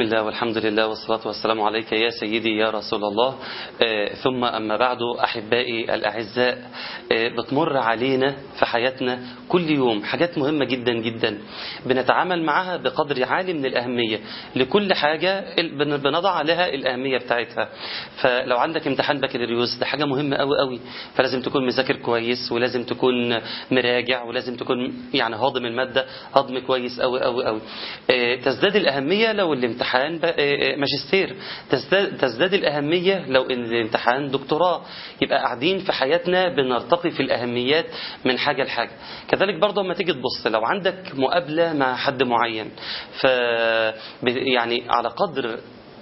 الله والحمد لله والصلاة والسلام عليك يا سيدي يا رسول الله آه، ثم أما بعد أحبائي الأعزاء آه، بتمر علينا في حياتنا كل يوم حاجات مهمة جدا جدا بنتعامل معها بقدر عالي من الأهمية لكل حاجة ال- بن- بنضع لها الأهمية بتاعتها فلو عندك امتحان بكالوريوس ده حاجة مهمة قوي قوي فلازم تكون مذاكر كويس ولازم تكون مراجع ولازم تكون يعني هاضم المادة هضم كويس قوي قوي قوي آه، تزداد الأهمية لو الامتحان ب- آه، آه، ماجستير تزداد, تزداد الأهمية لو إن الامتحان دكتوراه يبقى قاعدين في حياتنا بنرتقي في الأهميات من حاجة لحاجة كذلك برضه لما تيجي تبص لو عندك مقابلة مع حد معين ف يعني على قدر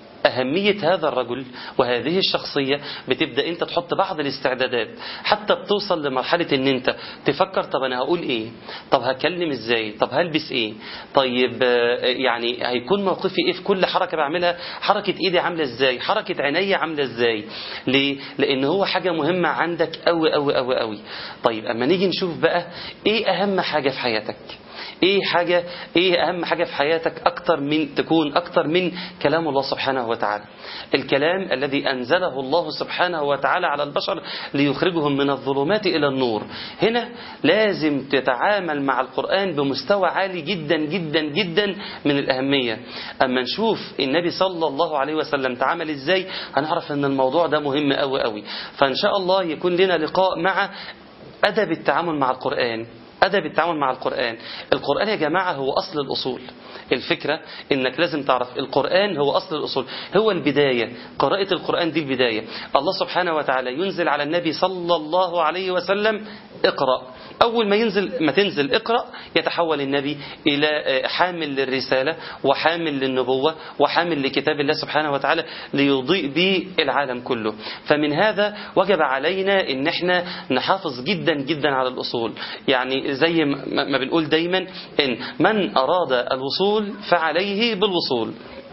أهمية هذا الرجل وهذه الشخصية بتبدأ أنت تحط بعض الاستعدادات حتى بتوصل لمرحلة أن أنت تفكر طب أنا هقول إيه طب هكلم إزاي طب هلبس إيه طيب آه، يعني هيكون موقفي إيه في كل حركة بعملها حركة إيدي عاملة إزاي حركة عيني عاملة إزاي ليه لأن هو حاجة مهمة عندك أوي أوي أوي أوي طيب أما نيجي نشوف بقى إيه أهم حاجة في حياتك ايه حاجة ايه اهم حاجة في حياتك اكتر من تكون اكتر من كلام الله سبحانه وتعالى الكلام الذي انزله الله سبحانه وتعالى على البشر ليخرجهم من الظلمات الى النور هنا لازم تتعامل مع القرآن بمستوى عالي جدا جدا جدا من الاهمية اما نشوف النبي صلى الله عليه وسلم تعامل ازاي هنعرف ان الموضوع ده مهم قوي قوي فان شاء الله يكون لنا لقاء مع أدب التعامل مع القرآن أدب التعامل مع القرآن القرآن يا جماعة هو أصل الأصول الفكرة إنك لازم تعرف القرآن هو أصل الأصول هو البداية قراءة القرآن دي البداية الله سبحانه وتعالى ينزل على النبي صلى الله عليه وسلم اقرأ أول ما ينزل ما تنزل اقرأ يتحول النبي إلى حامل للرسالة وحامل للنبوة وحامل لكتاب الله سبحانه وتعالى ليضيء به العالم كله فمن هذا وجب علينا ان احنا نحافظ جدا جدا على الأصول يعني زي ما ما بنقول دايما ان من أراد الوصول فعليه بالوصول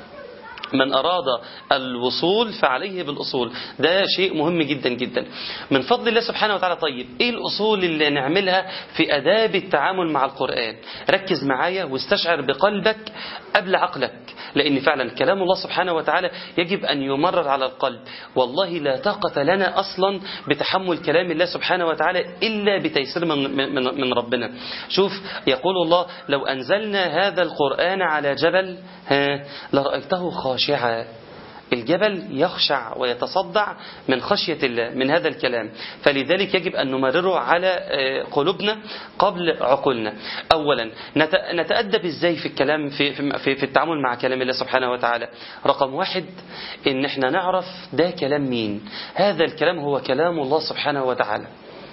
من أراد الوصول فعليه بالأصول ده شيء مهم جدا جدا من فضل الله سبحانه وتعالى طيب إيه الأصول اللي نعملها في أداب التعامل مع القرآن ركز معايا واستشعر بقلبك قبل عقلك لأن فعلا كلام الله سبحانه وتعالى يجب أن يمرر على القلب والله لا طاقة لنا أصلا بتحمل كلام الله سبحانه وتعالى إلا بتيسير من, من, من ربنا شوف يقول الله لو أنزلنا هذا القرآن على جبل ها لرأيته خاشعا الجبل يخشع ويتصدع من خشية الله من هذا الكلام فلذلك يجب أن نمرره على آه، قلوبنا قبل عقولنا أولا نت- نتأدب إزاي في الكلام في, في, في التعامل مع كلام الله سبحانه وتعالى رقم واحد إن احنا نعرف ده كلام مين هذا الكلام هو كلام الله سبحانه وتعالى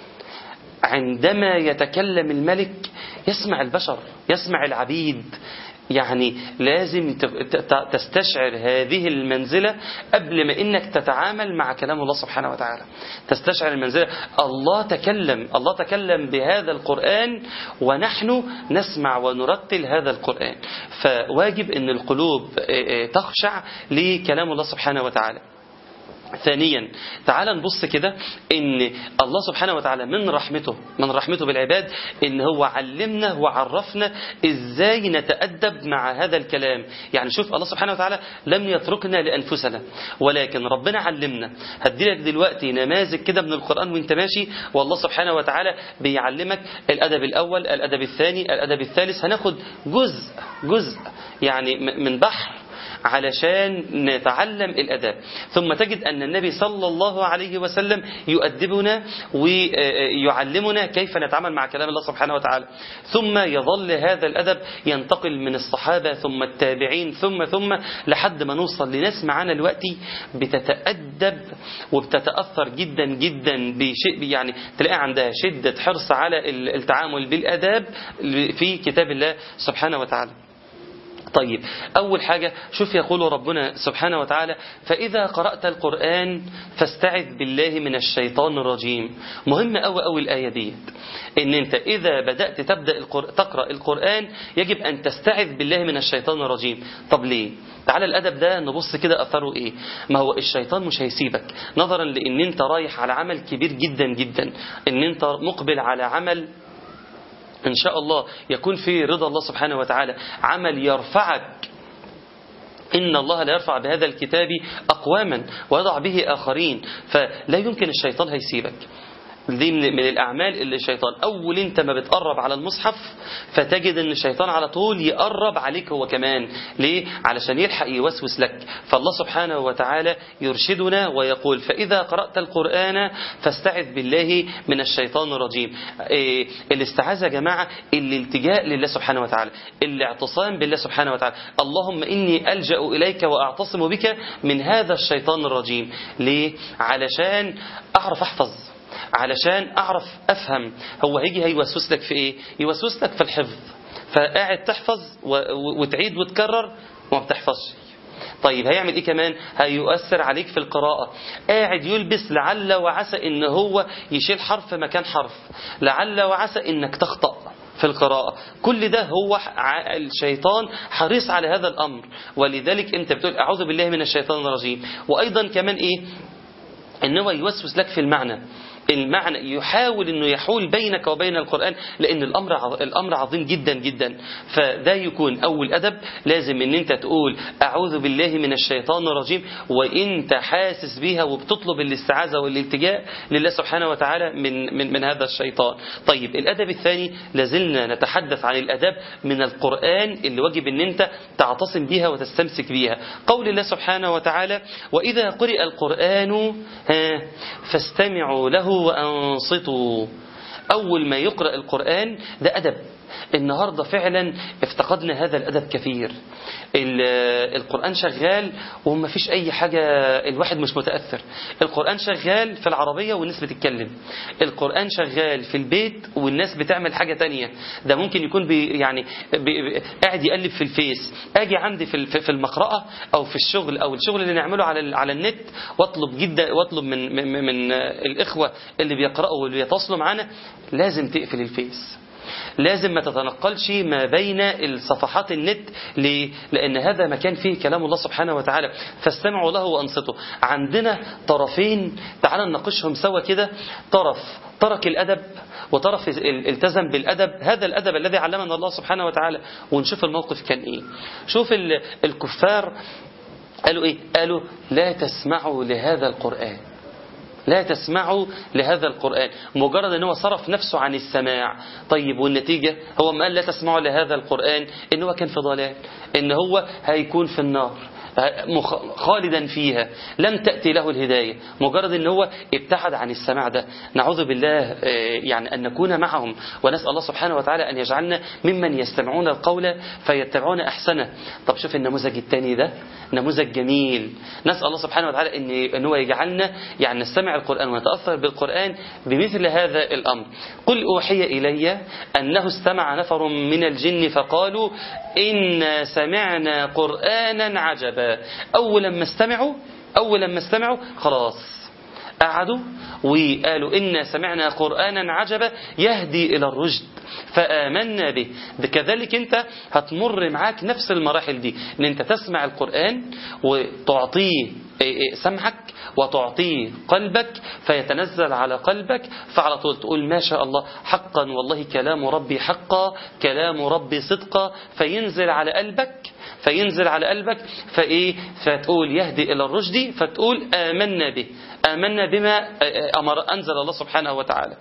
عندما يتكلم الملك يسمع البشر يسمع العبيد يعني لازم ت- ت- تستشعر هذه المنزلة قبل ما انك تتعامل مع كلام الله سبحانه وتعالى تستشعر المنزلة الله تكلم الله تكلم بهذا القرآن ونحن نسمع ونرتل هذا القرآن فواجب ان القلوب آه، آه، تخشع لكلام الله سبحانه وتعالى ثانيا تعال نبص كده ان الله سبحانه وتعالى من رحمته من رحمته بالعباد ان هو علمنا وعرفنا ازاي نتأدب مع هذا الكلام يعني شوف الله سبحانه وتعالى لم يتركنا لانفسنا ولكن ربنا علمنا هديلك دلوقتي نماذج كده من القرآن وانت ماشي والله سبحانه وتعالى بيعلمك الادب الاول الادب الثاني الادب الثالث هناخد جزء جزء يعني م- من بحر علشان نتعلم الأداب ثم تجد أن النبي صلى الله عليه وسلم يؤدبنا ويعلمنا كيف نتعامل مع كلام الله سبحانه وتعالى ثم يظل هذا الأدب ينتقل من الصحابة ثم التابعين ثم ثم لحد ما نوصل لناس معانا دلوقتي بتتأدب وبتتأثر جدا جدا بشيء يعني تلاقي عندها شدة حرص على التعامل بالأداب في كتاب الله سبحانه وتعالى طيب أول حاجة شوف يقول ربنا سبحانه وتعالى فإذا قرأت القرآن فاستعذ بالله من الشيطان الرجيم مهم أوي أوي الآية دي إن أنت إذا بدأت تبدأ القر... تقرأ القرآن يجب أن تستعذ بالله من الشيطان الرجيم طب ليه تعالى الأدب ده نبص كده أثره إيه ما هو الشيطان مش هيسيبك نظرا لأن أنت رايح على عمل كبير جدا جدا أن أنت مقبل على عمل إن شاء الله يكون في رضا الله سبحانه وتعالى عمل يرفعك إن الله لا يرفع بهذا الكتاب أقواما ويضع به آخرين فلا يمكن الشيطان هيسيبك دي من, من الأعمال اللي الشيطان أول أنت ما بتقرب على المصحف فتجد أن الشيطان على طول يقرب عليك هو كمان ليه؟ علشان يلحق يوسوس لك فالله سبحانه وتعالى يرشدنا ويقول فإذا قرأت القرآن فاستعذ بالله من الشيطان الرجيم إيه الاستعاذة يا جماعة الالتجاء لله سبحانه وتعالى الاعتصام بالله سبحانه وتعالى اللهم إني ألجأ إليك وأعتصم بك من هذا الشيطان الرجيم ليه؟ علشان أعرف أحفظ علشان أعرف أفهم هو هيجي هيوسوس لك في إيه يوسوس لك في الحفظ فقاعد تحفظ وتعيد وتكرر وما بتحفظش طيب هيعمل ايه كمان هيؤثر عليك في القراءة قاعد يلبس لعل وعسى ان هو يشيل حرف مكان حرف لعل وعسى انك تخطأ في القراءة كل ده هو الشيطان حريص على هذا الأمر ولذلك أنت بتقول أعوذ بالله من الشيطان الرجيم وأيضا كمان إيه ان هو يوسوس لك في المعنى المعنى يحاول انه يحول بينك وبين القرآن لان الامر الامر عظيم جدا جدا فده يكون اول ادب لازم ان انت تقول اعوذ بالله من الشيطان الرجيم وانت حاسس بيها وبتطلب الاستعاذة والالتجاء لله سبحانه وتعالى من من من هذا الشيطان طيب الادب الثاني لازلنا نتحدث عن الاداب من القرآن اللي واجب ان انت تعتصم بيها وتستمسك بيها قول الله سبحانه وتعالى واذا قرئ القرآن فاستمعوا له وأنصتوا أول ما يقرأ القرآن ده أدب النهاردة فعلا افتقدنا هذا الأدب كثير القرآن شغال وما فيش أي حاجة الواحد مش متأثر القرآن شغال في العربية والناس بتتكلم القرآن شغال في البيت والناس بتعمل حاجة تانية ده ممكن يكون بي يعني بي قاعد يقلب في الفيس أجي عندي في في المقرأة أو في الشغل أو الشغل اللي نعمله على على النت واطلب جدا واطلب من من, من الإخوة اللي بيقرأوا واللي بيتصلوا معانا لازم تقفل الفيس لازم ما تتنقلش ما بين الصفحات النت ليه؟ لأن هذا مكان فيه كلام الله سبحانه وتعالى فاستمعوا له وأنصتوا عندنا طرفين تعالوا نناقشهم سوا كده طرف ترك الأدب وطرف التزم بالأدب هذا الأدب الذي علمنا الله سبحانه وتعالى ونشوف الموقف كان إيه شوف الكفار قالوا إيه قالوا لا تسمعوا لهذا القرآن لا تسمعوا لهذا القرآن مجرد ان هو صرف نفسه عن السماع طيب والنتيجة هو ما قال لا تسمعوا لهذا القرآن ان هو كان في ضلال ان هو هيكون في النار خالدا فيها لم تأتي له الهداية مجرد ان هو ابتعد عن السماع ده نعوذ بالله يعني أن نكون معهم ونسأل الله سبحانه وتعالى أن يجعلنا ممن يستمعون القول فيتبعون أحسنه طب شوف النموذج الثاني ده نموذج جميل نسأل الله سبحانه وتعالى أن أن هو يجعلنا يعني نستمع القرآن ونتأثر بالقرآن بمثل هذا الأمر قل أوحي إلي أنه استمع نفر من الجن فقالوا إنا سمعنا قرآنا عجبا أول ما استمعوا أول ما استمعوا خلاص قعدوا وقالوا إنا سمعنا قرآنا عجبا يهدي إلى الرشد فآمنا به كذلك أنت هتمر معاك نفس المراحل دي أن أنت تسمع القرآن وتعطيه سمعك وتعطيه قلبك فيتنزل على قلبك فعلى طول تقول ما شاء الله حقا والله كلام ربي حقا كلام ربي صدقا فينزل على قلبك فينزل على قلبك فايه فتقول يهدي الى الرشد فتقول آمنا به آمنا بما أمر أنزل الله سبحانه وتعالى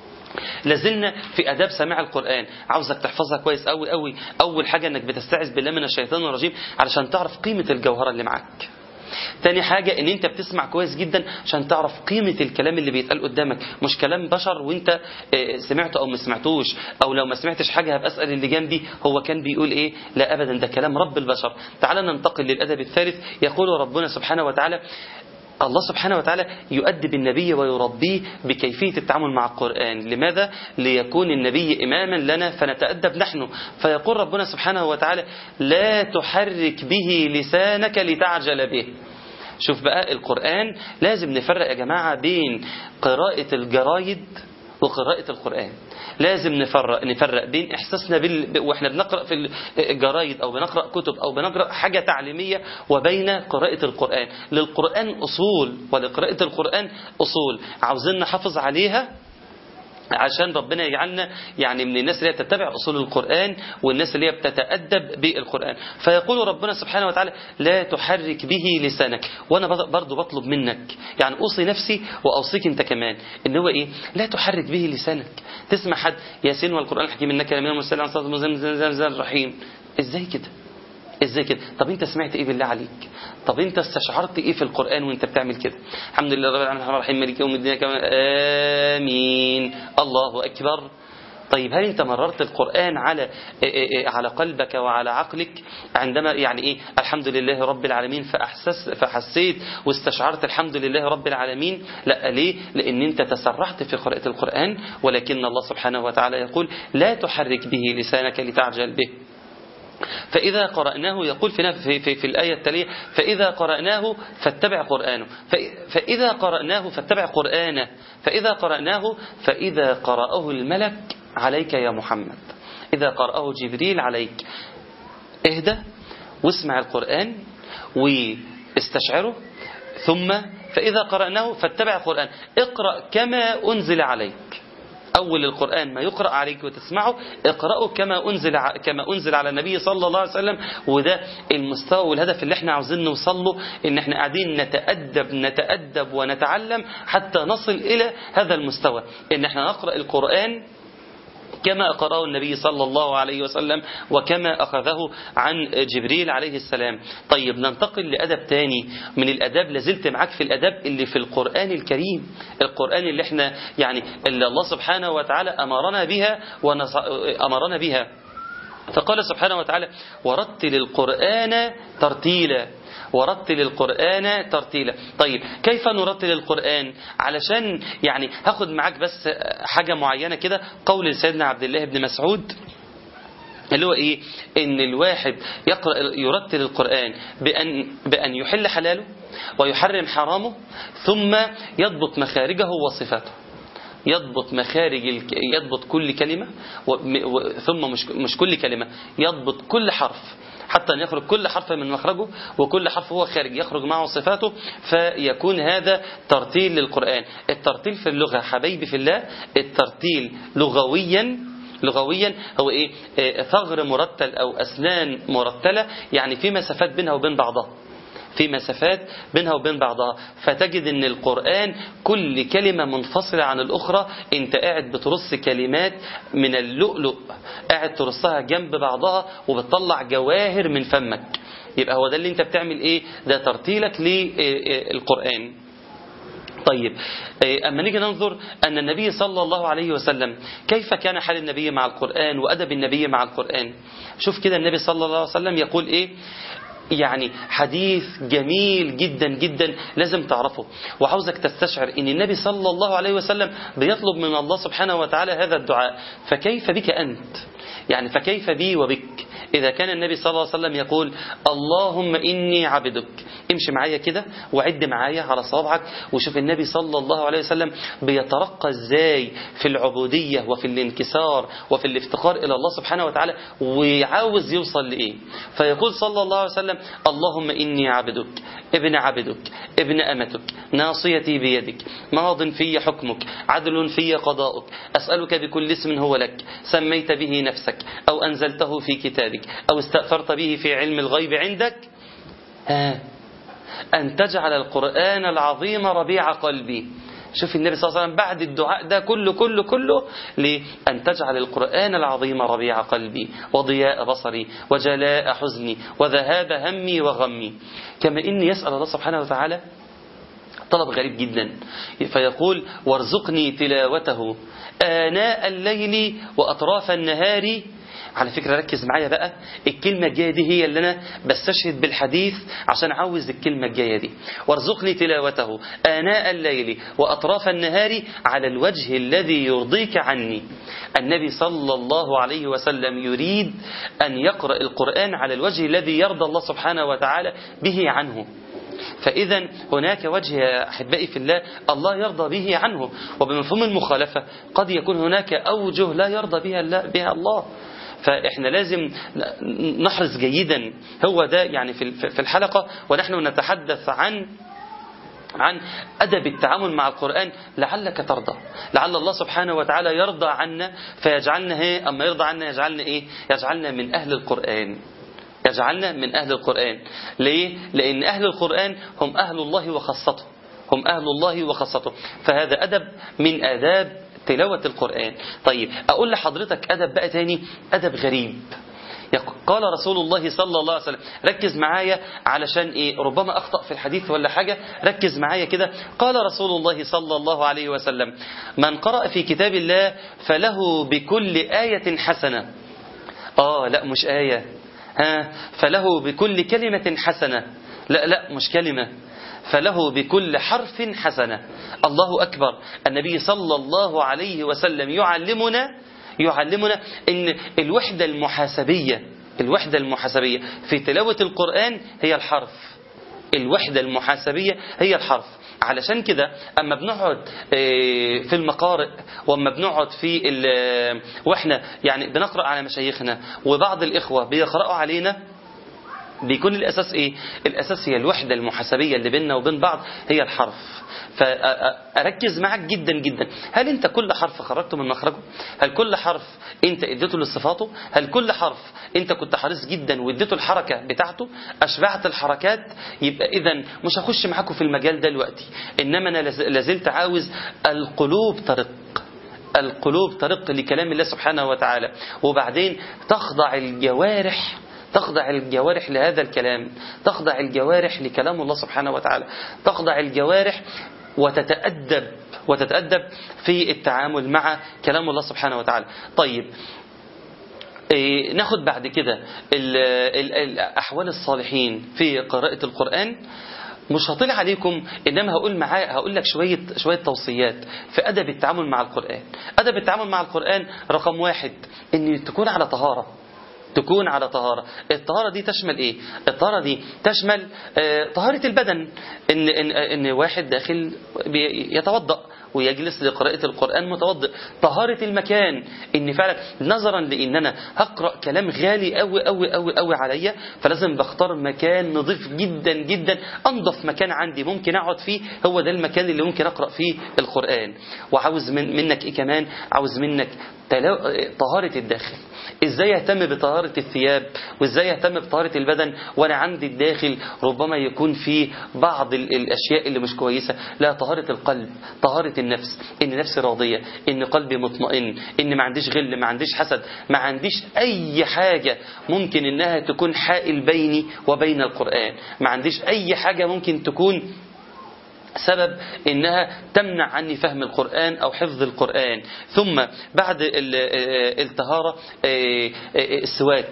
لازلنا في اداب سماع القران عاوزك تحفظها كويس قوي قوي اول حاجه انك بتستعذ بالله من الشيطان الرجيم علشان تعرف قيمه الجوهره اللي معاك تاني حاجة ان انت بتسمع كويس جدا عشان تعرف قيمة الكلام اللي بيتقال قدامك مش كلام بشر وانت سمعته او ما سمعتوش او لو ما سمعتش حاجة هبقى اسأل اللي جنبي هو كان بيقول ايه لا ابدا ده كلام رب البشر تعال ننتقل للادب الثالث يقول ربنا سبحانه وتعالى الله سبحانه وتعالى يؤدب النبي ويربيه بكيفية التعامل مع القرآن لماذا؟ ليكون النبي إماما لنا فنتأدب نحن فيقول ربنا سبحانه وتعالى لا تحرك به لسانك لتعجل به شوف بقى القرآن لازم نفرق يا جماعة بين قراءة الجرايد وقراءة القرآن لازم نفرق نفرق بين احساسنا بال... واحنا بنقرا في الجرايد او بنقرا كتب او بنقرا حاجه تعليميه وبين قراءه القران للقران اصول ولقراءه القران اصول عاوزين نحافظ عليها عشان ربنا يجعلنا يعني من الناس اللي هي تتبع أصول القرآن والناس اللي هي بتتأدب بالقرآن فيقول ربنا سبحانه وتعالى لا تحرك به لسانك وأنا برضو بطلب منك يعني أوصي نفسي وأوصيك أنت كمان إن هو إيه لا تحرك به لسانك تسمع حد ياسين والقرآن الحكيم إنك لمن المرسلين عن صلاة المزمزم الرحيم إزاي كده ازاي كده طب انت سمعت ايه بالله عليك طب انت استشعرت ايه في القرآن وانت بتعمل كده الحمد لله رب العالمين الرحمن الرحيم مالك يوم الدين كمان امين الله اكبر طيب هل انت مررت القرآن على على قلبك وعلى عقلك عندما يعني ايه الحمد لله رب العالمين فاحسس فحسيت واستشعرت الحمد لله رب العالمين لا ليه لان انت تسرحت في قراءة القرآن ولكن الله سبحانه وتعالى يقول لا تحرك به لسانك لتعجل به فإذا قرأناه يقول في, في, في, في الآية التالية فإذا قرأناه فاتبع قرآنه فإذا قرأناه فاتبع قرآنه فإذا قرأناه فإذا قرأه الملك عليك يا محمد إذا قرأه جبريل عليك اهدى واسمع القرآن واستشعره ثم فإذا قرأناه فاتبع القرآن اقرأ كما أنزل عليك أول القرآن ما يقرأ عليك وتسمعه اقرأه كما أنزل كما أنزل على النبي صلى الله عليه وسلم وده المستوى والهدف اللي احنا عاوزين نوصل له ان احنا قاعدين نتأدب نتأدب ونتعلم حتى نصل إلى هذا المستوى ان احنا نقرأ القرآن كما قرأه النبي صلى الله عليه وسلم وكما أخذه عن جبريل عليه السلام طيب ننتقل لأدب تاني من الأداب لازلت معاك في الأداب اللي في القرآن الكريم القرآن اللي احنا يعني اللي الله سبحانه وتعالى أمرنا بها أمرنا بها فقال سبحانه وتعالى ورتل القرآن ترتيلا ورتل القرآن ترتيلا طيب كيف نرتل القرآن علشان يعني هاخد معاك بس حاجة معينة كده قول سيدنا عبد الله بن مسعود اللي هو ايه ان الواحد يقرأ يرتل القرآن بأن, بأن يحل حلاله ويحرم حرامه ثم يضبط مخارجه وصفاته يضبط مخارج الك... يضبط كل كلمة و... و... ثم مش... مش كل كلمة يضبط كل حرف حتى أن يخرج كل حرف من مخرجه وكل حرف هو خارج يخرج معه صفاته فيكون هذا ترتيل للقرآن الترتيل في اللغة حبيبي في الله الترتيل لغويا لغويا هو ايه ثغر مرتل او اسنان مرتلة يعني في مسافات بينها وبين بعضها في مسافات بينها وبين بعضها فتجد ان القرآن كل كلمة منفصلة عن الأخرى انت قاعد بترص كلمات من اللؤلؤ قاعد ترصها جنب بعضها وبتطلع جواهر من فمك يبقى هو ده اللي انت بتعمل ايه ده ترتيلك للقرآن طيب أما نيجي ننظر أن النبي صلى الله عليه وسلم كيف كان حال النبي مع القرآن وأدب النبي مع القرآن شوف كده النبي صلى الله عليه وسلم يقول إيه يعني حديث جميل جدا جدا لازم تعرفه وعاوزك تستشعر ان النبي صلى الله عليه وسلم بيطلب من الله سبحانه وتعالى هذا الدعاء فكيف بك أنت يعني فكيف بي وبك إذا كان النبي صلى الله عليه وسلم يقول اللهم إني عبدك امشي معايا كده وعد معايا على صوابعك وشوف النبي صلى الله عليه وسلم بيترقى ازاي في العبودية وفي الانكسار وفي الافتقار إلى الله سبحانه وتعالى وعاوز يوصل لإيه فيقول صلى الله عليه وسلم اللهم إني عبدك ابن عبدك ابن أمتك ناصيتي بيدك ماض في حكمك عدل في قضاؤك أسألك بكل اسم هو لك سميت به نفسك أو أنزلته في كتابك أو استأثرت به في علم الغيب عندك آه أن تجعل القرآن العظيم ربيع قلبي شوف النبي صلى الله عليه وسلم بعد الدعاء ده كله كله كله لأن تجعل القرآن العظيم ربيع قلبي وضياء بصري وجلاء حزني وذهاب همي وغمي كما إني يسأل الله سبحانه وتعالى طلب غريب جدا فيقول وارزقني تلاوته آناء الليل وأطراف النهار على فكرة ركز معايا بقى الكلمة الجاية دي هي اللي أنا بستشهد بالحديث عشان عاوز الكلمة الجاية دي وارزقني تلاوته آناء الليل وأطراف النهار على الوجه الذي يرضيك عني النبي صلى الله عليه وسلم يريد أن يقرأ القرآن على الوجه الذي يرضى الله سبحانه وتعالى به عنه فإذا هناك وجه يا أحبائي في الله الله يرضى به عنه وبمفهوم المخالفة قد يكون هناك أوجه لا يرضى بها, بها الله فإحنا لازم نحرص جيدا هو ده يعني في الحلقة ونحن نتحدث عن عن أدب التعامل مع القرآن لعلك ترضى لعل الله سبحانه وتعالى يرضى عنا فيجعلنا هي أما يرضى عنا يجعلنا إيه يجعلنا من أهل القرآن يجعلنا من أهل القرآن ليه؟ لأن أهل القرآن هم أهل الله وخاصته هم أهل الله وخاصته فهذا أدب من آداب تلاوة القرآن طيب أقول لحضرتك أدب بقى تاني أدب غريب قال رسول الله صلى الله عليه وسلم ركز معايا علشان ايه ربما اخطا في الحديث ولا حاجه ركز معايا كده قال رسول الله صلى الله عليه وسلم من قرأ في كتاب الله فله بكل آية حسنة اه لا مش آية ها فله بكل كلمة حسنة لا لا مش كلمة فله بكل حرف حسنة الله أكبر النبي صلى الله عليه وسلم يعلمنا يعلمنا ان الوحدة المحاسبية الوحدة المحاسبية في تلاوة القرآن هي الحرف الوحدة المحاسبية هي الحرف علشان كده اما بنقعد في المقارئ واما بنقعد في واحنا يعني بنقرا على مشايخنا وبعض الاخوه بيقراوا علينا بيكون الاساس ايه الاساس هي الوحده المحاسبيه اللي بيننا وبين بعض هي الحرف فاركز معاك جدا جدا هل انت كل حرف خرجته من مخرجه هل كل حرف انت اديته لصفاته هل كل حرف انت كنت حريص جدا واديته الحركه بتاعته اشبعت الحركات يبقى اذا مش هخش معاكم في المجال ده دلوقتي انما انا لازلت عاوز القلوب ترق القلوب ترق لكلام الله سبحانه وتعالى وبعدين تخضع الجوارح تخضع الجوارح لهذا الكلام تخضع الجوارح لكلام الله سبحانه وتعالى تخضع الجوارح وتتأدب وتتأدب في التعامل مع كلام الله سبحانه وتعالى طيب إيه ناخد بعد كده أحوال الصالحين في قراءة القرآن مش هطيل عليكم انما هقول معاه هقول لك شويه شويه توصيات في ادب التعامل مع القران ادب التعامل مع القران رقم واحد ان تكون على طهاره تكون على طهارة الطهارة دي تشمل ايه الطهارة دي تشمل آه طهارة البدن ان, إن, إن واحد داخل يتوضأ ويجلس لقراءة القرآن متوضئ طهارة المكان ان فعلا نظرا لان انا هقرأ كلام غالي قوي قوي قوي قوي عليا فلازم بختار مكان نظيف جدا جدا انظف مكان عندي ممكن اقعد فيه هو ده المكان اللي ممكن اقرأ فيه القرآن وعاوز من منك ايه كمان عاوز منك طهارة الداخل ازاي اهتم بطهارة الثياب وازاي اهتم بطهارة البدن وانا عندي الداخل ربما يكون فيه بعض الاشياء اللي مش كويسة لا طهارة القلب طهارة النفس ان نفسي راضية ان قلبي مطمئن ان ما عنديش غل ما عنديش حسد ما عنديش اي حاجة ممكن انها تكون حائل بيني وبين القرآن ما عنديش اي حاجة ممكن تكون سبب انها تمنع عني فهم القرآن او حفظ القرآن ثم بعد الطهارة السواك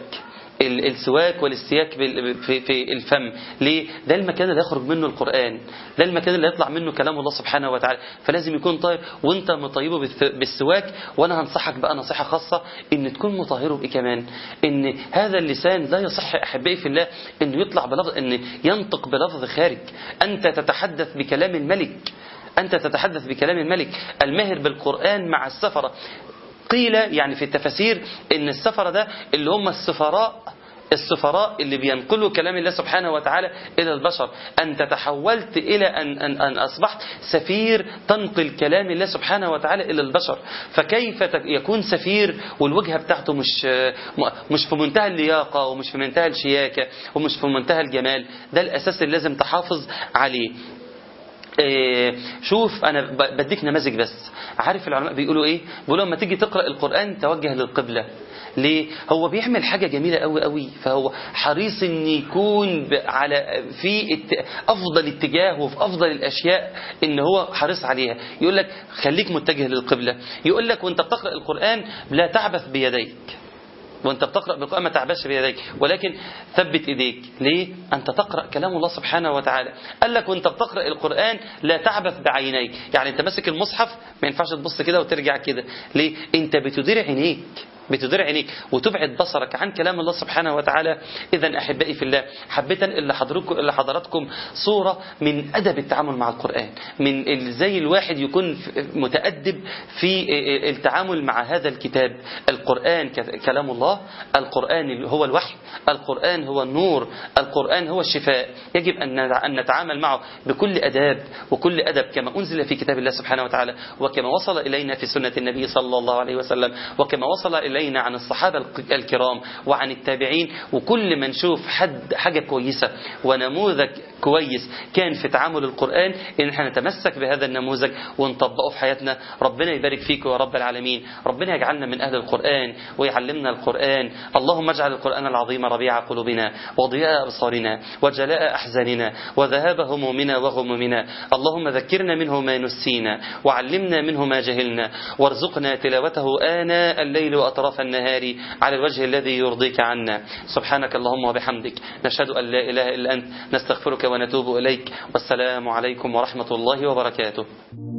السواك والاستياك في, في الفم ليه ده المكان اللي يخرج منه القرآن ده المكان اللي يطلع منه كلام الله سبحانه وتعالى فلازم يكون طاهر وانت مطيبه بالسواك وانا هنصحك بقى نصيحة خاصة ان تكون مطهره بايه كمان ان هذا اللسان لا يصح احبائي في الله انه يطلع بلفظ ان ينطق بلفظ خارج انت تتحدث بكلام الملك أنت تتحدث بكلام الملك الماهر بالقرآن مع السفرة قيل يعني في التفاسير ان السفرة ده اللي هم السفراء السفراء اللي بينقلوا كلام الله سبحانه وتعالى إلى البشر أنت تحولت إلى أن, أن, أن أصبحت سفير تنقل كلام الله سبحانه وتعالى إلى البشر فكيف يكون سفير والوجهة بتاعته مش مش في منتهى اللياقة ومش في منتهى الشياكة ومش في منتهى الجمال ده الأساس اللي لازم تحافظ عليه إيه شوف انا بديك نماذج بس عارف العلماء بيقولوا ايه بيقولوا لما تيجي تقرا القران توجه للقبله ليه هو بيعمل حاجه جميله قوي قوي فهو حريص ان يكون على في افضل اتجاه وفي افضل الاشياء ان هو حريص عليها يقول لك خليك متجه للقبله يقول لك وانت بتقرا القران لا تعبث بيديك وانت بتقرأ بالقرآن ما تعبش بيديك ولكن ثبت ايديك ليه انت تقرأ كلام الله سبحانه وتعالى قال لك وانت بتقرأ القرآن لا تعبث بعينيك يعني انت ماسك المصحف ما ينفعش تبص كده وترجع كده ليه انت بتدير عينيك بتدير عينيك وتبعد بصرك عن كلام الله سبحانه وتعالى إذا أحبائي في الله حبيت اللي حضراتكم اللي حضراتكم صورة من أدب التعامل مع القرآن من ازاي الواحد يكون متأدب في التعامل مع هذا الكتاب القرآن كلام الله القرآن هو الوحي القرآن هو النور القرآن هو الشفاء يجب أن نتعامل معه بكل أداب وكل أدب كما أنزل في كتاب الله سبحانه وتعالى وكما وصل إلينا في سنة النبي صلى الله عليه وسلم وكما وصل إلينا عن الصحابة الكرام وعن التابعين وكل ما نشوف حد حاجة كويسة ونموذج كويس كان في تعامل القرآن إن احنا نتمسك بهذا النموذج ونطبقه في حياتنا ربنا يبارك فيك يا رب العالمين ربنا يجعلنا من أهل القرآن ويعلمنا القرآن اللهم اجعل القرآن العظيم ربيع قلوبنا وضياء أبصارنا وجلاء أحزاننا وذهاب همومنا وغمومنا اللهم ذكرنا منه ما نسينا وعلمنا منه ما جهلنا وارزقنا تلاوته آناء الليل وأطراف النهار على الوجه الذي يرضيك عنا سبحانك اللهم وبحمدك نشهد أن لا إله إلا أنت نستغفرك ونتوب إليك والسلام عليكم ورحمة الله وبركاته